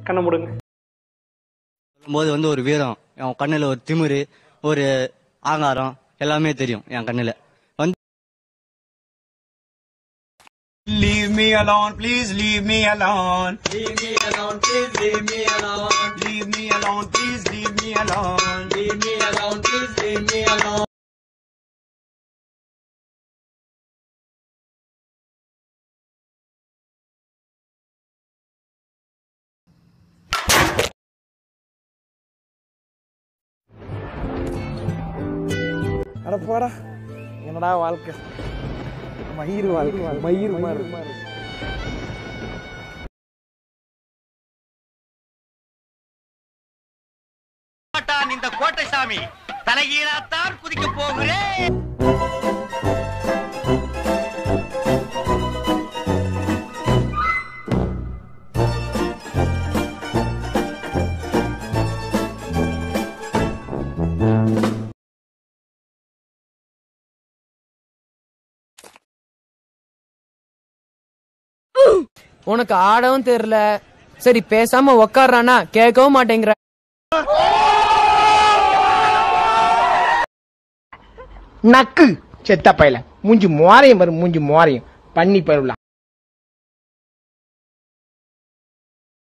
கண்ணை மூடுங்க போது வந்து ஒரு வீரம் என் கண்ணுல ஒரு திமிரு ஒரு ஆங்காரம் எல்லாமே தெரியும் என் கண்ணுல வந்து Leave me alone, please leave me alone. Leave me alone, please leave me alone. Leave me alone, please leave me alone. Leave me alone, please leave me alone. அட போடா என்னடா வாழ்க்கை மயிர் வாழ்க்கை மயிர் மாதிரி இந்த கோட்டை சாமி தலைகீழாத்தான் குதிக்க போகிறேன் உனக்கு ஆடவும் தெரியல சரி பேசாம உக்காடுறானா கேட்கவும் மாட்டேங்கிற நக்கு செத்த பையல மூஞ்சி மோரையும் வரும் மூஞ்சி மோரையும் பண்ணி பருவல